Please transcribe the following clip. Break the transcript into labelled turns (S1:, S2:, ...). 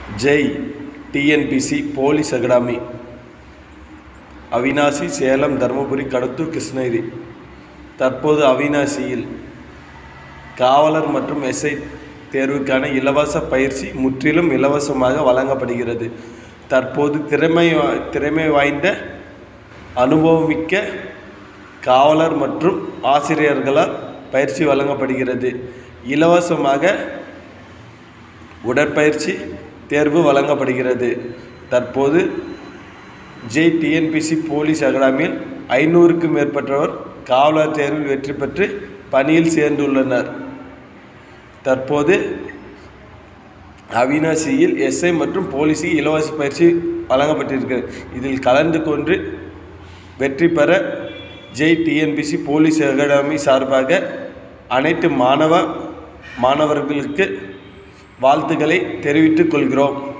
S1: Jai TNPSC police academy Avinashi Salem Dharmapuri Kadathur Krishnagiri தற்போது அவினாசியில் காவலர் மற்றும் எஸ்ஐ தேர்வுக்கான இலவச பயிற்சி முற்றிலும் இலவசமாக வழங்கப்படுகிறது தற்போது திறமை வா- திறமை வாய்ந்த அனுபவமிக்க காவலர் மற்றும் ஆசிரியர்களால் பயிற்சி வழங்கப்படுகிறது இலவசமாக உடற்பயிற்சி தேர்வு வழங்கப்படுகிறது தற்போது ஜெய் டிஎன்பிசி போலீஸ் அகாடமியில் ஐநூறுக்கும் மேற்பட்டவர் காவலர் தேர்வில் வெற்றி பெற்று பணியில் சேர்ந்துள்ளனர் தற்போது அவினாசியில் எஸ்ஐ மற்றும் போலீஸுக்கு இலவச பயிற்சி வழங்கப்பட்டிருக்கிறது இதில் கலந்து கொண்டு வெற்றி பெற ஜெய் டிஎன்பிசி போலீஸ் அகாடமி சார்பாக அனைத்து மாணவ மாணவர்களுக்கு வாழ்த்துக்களை தெரிவித்துக் கொள்கிறோம்